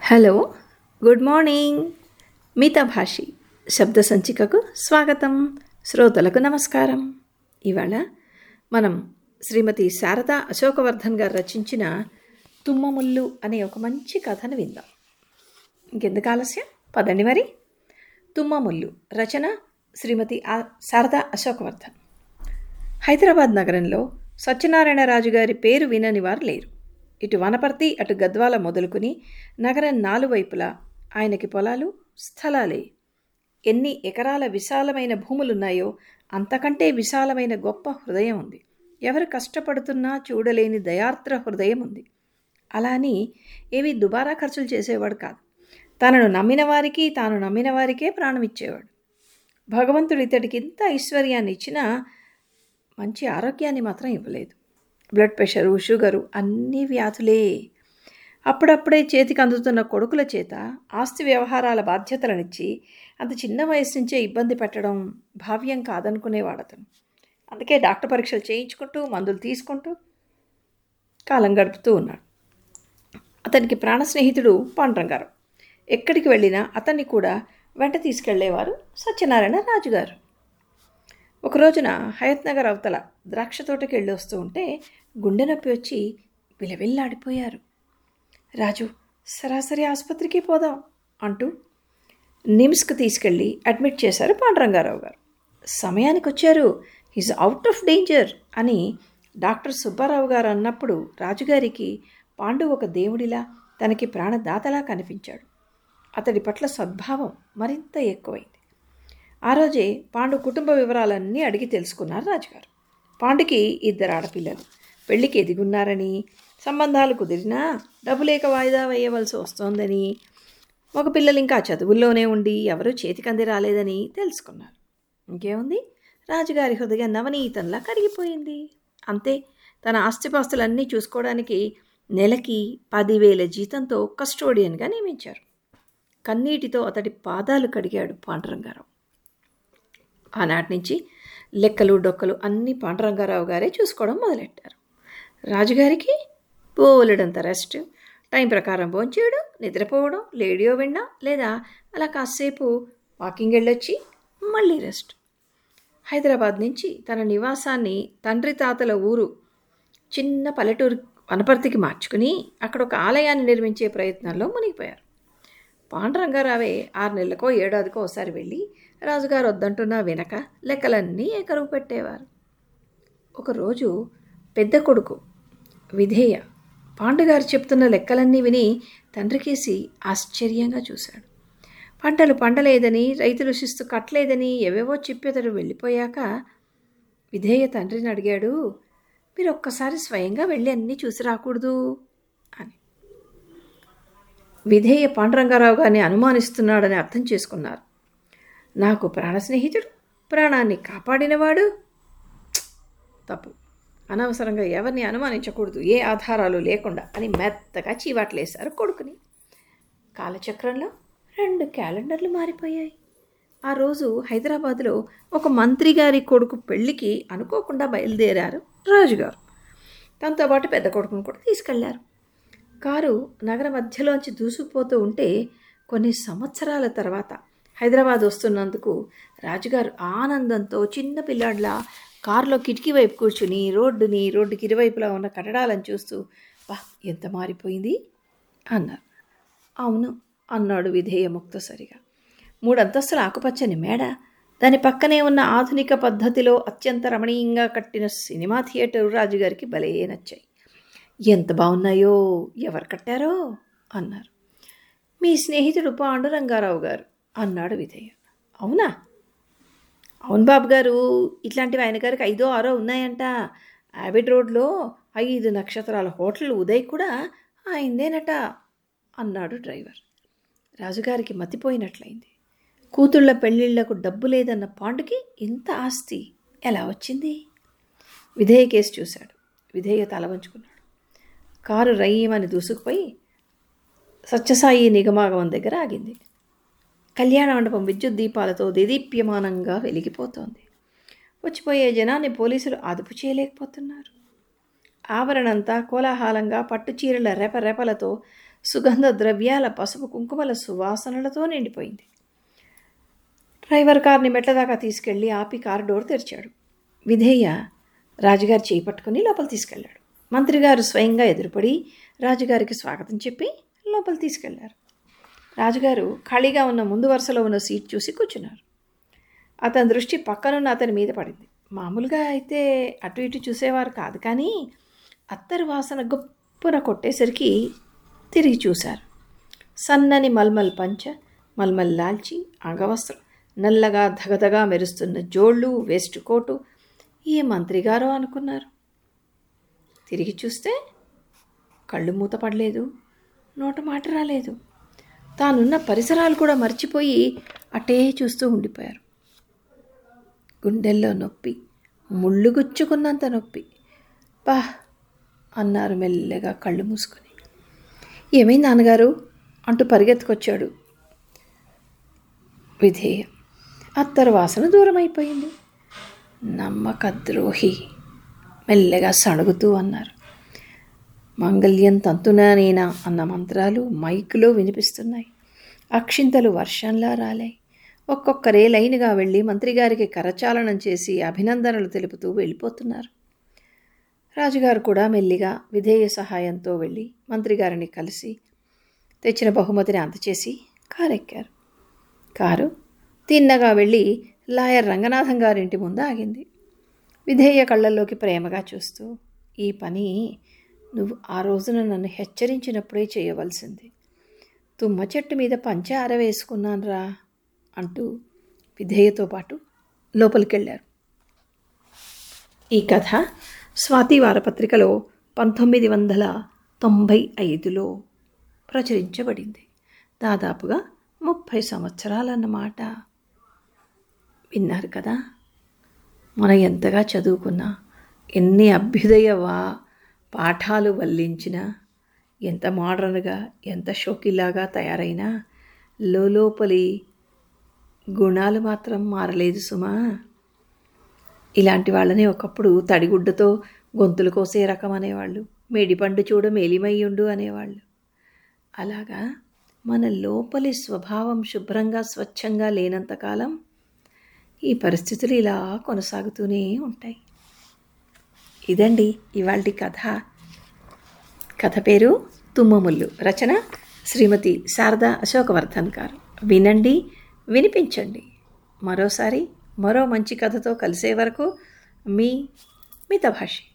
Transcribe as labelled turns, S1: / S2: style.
S1: Hello good morning మితభాషి శబ్ద సంచికకు స్వాగతం శ్రోతలకు నమస్కారం ఇవాళ మనం శ్రీమతి శారద అశోకవర్ధన్ గారు రచించిన తుమ్మముల్లు అనే ఒక మంచి కథను విందాం ఇంకెందుకు ఆలస్యం పదండి మరి తుమ్మముల్లు రచన శ్రీమతి ఆ- శారద అశోకవర్ధన్ హైదరాబాద్ నగరంలో సత్యనారాయణ రాజు గారి పేరు వినని వారు లేరు ఇటు వనపర్తి అటు గద్వాల మొదలుకుని నగరం నాలువైపులా ఆయనకి పొలాలు స్థలాలే ఎన్ని ఎకరాల విశాలమైన భూములున్నాయో అంతకంటే విశాలమైన గొప్ప హృదయం ఉంది ఎవరు కష్టపడుతున్నా చూడలేని దయార్ద్ర హృదయం ఉంది అలా అని ఏవి దుబారా ఖర్చులు చేసేవాడు కాదు తనను నమ్మిన వారికి తాను నమ్మిన వారికే ప్రాణం ఇచ్చేవాడు భగవంతుడు ఇతడికి ఇంత ఐశ్వర్యాన్ని ఇచ్చినా మంచి ఆరోగ్యాన్ని మాత్రం ఇవ్వలేదు బ్లడ్ ప్రెషరు షుగరు అన్ని వ్యాధులే అప్పుడప్పుడే చేతికి అందుతున్న కొడుకుల చేత ఆస్తి వ్యవహారాల బాధ్యతలనిచ్చి అంత చిన్న వయసు నుంచే ఇబ్బంది పెట్టడం భావ్యం కాదనుకునేవాడు అతను అందుకే డాక్టర్ పరీక్షలు చేయించుకుంటూ మందులు తీసుకుంటూ కాలం గడుపుతూ ఉన్నాడు అతనికి ప్రాణ స్నేహితుడు పాండ్రంగారు ఎక్కడికి వెళ్ళినా అతన్ని కూడా వెంట తీసుకెళ్లేవారు సత్యనారాయణ రాజుగారు ఒక రోజున హయత్ నగర్ అవతల ద్రాక్ష తోటకి వెళ్ళి వస్తూ ఉంటే గుండె నొప్పి వచ్చి విలవిల్లాడిపోయారు రాజు సరాసరి ఆసుపత్రికి పోదాం అంటూ నిమ్స్కి తీసుకెళ్ళి అడ్మిట్ చేశారు పాండురంగారావు గారు సమయానికి వచ్చారు ఈజ్ అవుట్ ఆఫ్ డేంజర్ అని డాక్టర్ సుబ్బారావు గారు అన్నప్పుడు రాజుగారికి పాండు ఒక దేవుడిలా తనకి ప్రాణదాతలా కనిపించాడు అతడి పట్ల సద్భావం మరింత ఎక్కువైంది ఆ రోజే పాండు కుటుంబ వివరాలన్నీ అడిగి తెలుసుకున్నారు రాజుగారు పాండుకి ఇద్దరు ఆడపిల్లలు పెళ్లికి ఎదిగున్నారని సంబంధాలు కుదిరినా డబ్బు లేక వాయిదా వేయవలసి వస్తోందని ఒక పిల్లలు ఇంకా చదువుల్లోనే ఉండి ఎవరూ చేతికంది రాలేదని తెలుసుకున్నారు ఇంకేముంది రాజుగారి హృదయం నవనీతంలా కరిగిపోయింది అంతే తన ఆస్తిపాస్తులన్నీ చూసుకోవడానికి నెలకి పదివేల జీతంతో కస్టోడియన్గా నియమించారు కన్నీటితో అతడి పాదాలు కడిగాడు పాండురంగారావు ఆనాటి నుంచి లెక్కలు డొక్కలు అన్నీ పాండురంగారావు గారే చూసుకోవడం మొదలెట్టారు రాజుగారికి బోలెడంత రెస్ట్ టైం ప్రకారం భోంచేయడం నిద్రపోవడం రేడియో వినడం లేదా అలా కాసేపు వాకింగ్ వెళ్ళొచ్చి మళ్ళీ రెస్ట్ హైదరాబాద్ నుంచి తన నివాసాన్ని తండ్రి తాతల ఊరు చిన్న పల్లెటూరు వనపర్తికి మార్చుకుని అక్కడ ఒక ఆలయాన్ని నిర్మించే ప్రయత్నంలో మునిగిపోయారు పాండురంగారావే ఆరు నెలలకో ఏడాదికో ఒకసారి వెళ్ళి రాజుగారు వద్దంటున్నా వినక లెక్కలన్నీ ఏకరువు పెట్టేవారు ఒకరోజు పెద్ద కొడుకు విధేయ పాండుగారు చెప్తున్న లెక్కలన్నీ విని తండ్రికేసి ఆశ్చర్యంగా చూశాడు పంటలు పండలేదని రైతులు శిస్తు కట్టలేదని ఎవేవో చెప్పి అతడు వెళ్ళిపోయాక విధేయ తండ్రిని అడిగాడు మీరు ఒక్కసారి స్వయంగా వెళ్ళి అన్నీ చూసి రాకూడదు అని విధేయ పాండురంగారావు గారిని అనుమానిస్తున్నాడని అర్థం చేసుకున్నారు నాకు ప్రాణ స్నేహితుడు ప్రాణాన్ని కాపాడినవాడు ఛ్! తప్పు అనవసరంగా ఎవరిని అనుమానించకూడదు ఏ ఆధారాలు లేకుండా అని మెత్తగా చీవాట్లేశారు కొడుకుని కాలచక్రంలో రెండు క్యాలెండర్లు మారిపోయాయి ఆ రోజు హైదరాబాద్లో ఒక మంత్రి గారి కొడుకు పెళ్లికి అనుకోకుండా బయలుదేరారు రాజుగారు తనతో పాటు పెద్ద కొడుకును కూడా తీసుకెళ్లారు కారు నగర మధ్యలోంచి దూసుకుపోతూ ఉంటే కొన్ని సంవత్సరాల తర్వాత హైదరాబాద్ వస్తున్నందుకు రాజుగారు ఆనందంతో చిన్న పిల్లాడిలా కారులో కిటికీ వైపు కూర్చుని రోడ్డుని రోడ్డుకి ఇరువైపులా ఉన్న కట్టడాలను చూస్తూ వా ఎంత మారిపోయింది అన్నారు అవును అన్నాడు విధేయ ముక్తసరిగా మూడంతస్తుల ఆకుపచ్చని మేడ దాని పక్కనే ఉన్న ఆధునిక పద్ధతిలో అత్యంత రమణీయంగా కట్టిన సినిమా థియేటర్ రాజుగారికి భలే నచ్చాయి ఎంత బాగున్నాయో ఎవరు కట్టారో అన్నారు మీ స్నేహితుడు పాండురంగారావు గారు అన్నాడు విధేయ అవునా అవును బాబు గారు ఇట్లాంటివి ఆయన గారికి ఐదో ఆరో ఉన్నాయంట యాబిడ్ రోడ్లో ఐదు నక్షత్రాల హోటల్ ఉదయ్ కూడా ఆయనదేనట అన్నాడు డ్రైవర్ రాజుగారికి మతిపోయినట్లయింది కూతుళ్ళ పెళ్ళిళ్లకు డబ్బు లేదన్న పాండుకి ఇంత ఆస్తి ఎలా వచ్చింది విధేయ కేసు చూశాడు విధేయ తల వంచుకున్నాడు కారు రయ్యమని దూసుకుపోయి సత్యసాయి నిగమాగమం దగ్గర ఆగింది కళ్యాణ మండపం విద్యుత్ దీపాలతో దేదీప్యమానంగా వెలిగిపోతోంది వచ్చిపోయే జనాన్ని పోలీసులు అదుపు చేయలేకపోతున్నారు ఆవరణంతా కోలాహలంగా పట్టు చీరల రెపరెపలతో సుగంధ ద్రవ్యాల పసుపు కుంకుమల సువాసనలతో నిండిపోయింది డ్రైవర్ కార్ని మెట్ల దాకా తీసుకెళ్ళి ఆపి కారు డోర్ తెరిచాడు విధేయ రాజుగారు చేయి పట్టుకుని లోపల తీసుకెళ్ళాడు మంత్రి గారు స్వయంగా ఎదురుపడి రాజుగారికి స్వాగతం చెప్పి లోపల తీసుకెళ్లారు రాజుగారు ఖాళీగా ఉన్న ముందు వరుసలో ఉన్న సీట్ చూసి కూర్చున్నారు అతని దృష్టి పక్కనున్న అతని మీద పడింది మామూలుగా అయితే అటు ఇటు చూసేవారు కాదు కానీ అత్తరు వాసన గొప్పన కొట్టేసరికి తిరిగి చూశారు సన్నని మల్మల్ పంచ మల్మల్ లాల్చి అంగవస్త్రం నల్లగా ధగధగా మెరుస్తున్న జోళ్ళు వేస్ట్ కోటు ఏ మంత్రిగారో అనుకున్నారు తిరిగి చూస్తే కళ్ళు మూతపడలేదు నోట మాట రాలేదు తానున్న పరిసరాలు కూడా మర్చిపోయి అటే చూస్తూ ఉండిపోయారు గుండెల్లో నొప్పి ముళ్ళు గుచ్చుకున్నంత నొప్పి బా అన్నారు మెల్లగా కళ్ళు మూసుకొని ఏమైంది నాన్నగారు అంటూ పరిగెత్తుకొచ్చాడు విధేయ అత్తరు వాసన దూరం అయిపోయింది నమ్మక ద్రోహి మెల్లగా సణుగుతూ అన్నారు మంగళ్యం తంతునా నేనా అన్న మంత్రాలు మైకులో వినిపిస్తున్నాయి అక్షింతలు వర్షంలా రాలాయి ఒక్కొక్కరే లైన్గా వెళ్ళి మంత్రిగారికి కరచాలనం చేసి అభినందనలు తెలుపుతూ వెళ్ళిపోతున్నారు రాజుగారు కూడా మెల్లిగా విధేయ సహాయంతో వెళ్ళి మంత్రిగారిని కలిసి తెచ్చిన బహుమతిని అందచేసి కారెక్కారు కారు తిన్నగా వెళ్ళి లాయర్ రంగనాథం గారింటి ముందు ఆగింది విధేయ కళ్ళల్లోకి ప్రేమగా చూస్తూ ఈ పని నువ్వు ఆ రోజున నన్ను హెచ్చరించినప్పుడే చేయవలసింది తుమ్మ చెట్టు మీద పంచ ఆరవేసుకున్నానురా అంటూ విధేయతో పాటు లోపలికెళ్ళారు ఈ కథ స్వాతి వారపత్రికలో పంతొమ్మిది వందల తొంభై ఐదులో ప్రచురించబడింది దాదాపుగా ముప్పై సంవత్సరాలన్నమాట విన్నారు కదా మనం ఎంతగా చదువుకున్నా ఎన్ని అభ్యుదయ వా పాఠాలు వల్లించినా ఎంత మోడర్న్గా ఎంత షోకిలాగా తయారైనా లోపలి గుణాలు మాత్రం మారలేదు సుమా ఇలాంటి వాళ్ళని ఒకప్పుడు తడిగుడ్డతో గొంతులు కోసే రకం అనేవాళ్ళు మేడిపండు చూడ మేలిమయ్యుండు అనేవాళ్ళు అలాగా మన లోపలి స్వభావం శుభ్రంగా స్వచ్ఛంగా లేనంతకాలం ఈ పరిస్థితులు ఇలా కొనసాగుతూనే ఉంటాయి ఇదండి ఇవాళ కథ కథ పేరు తుమ్మముల్లు రచన శ్రీమతి శారదా అశోకవర్ధన్ గారు వినండి వినిపించండి మరోసారి మరో మంచి కథతో కలిసే వరకు మీ మితభాషి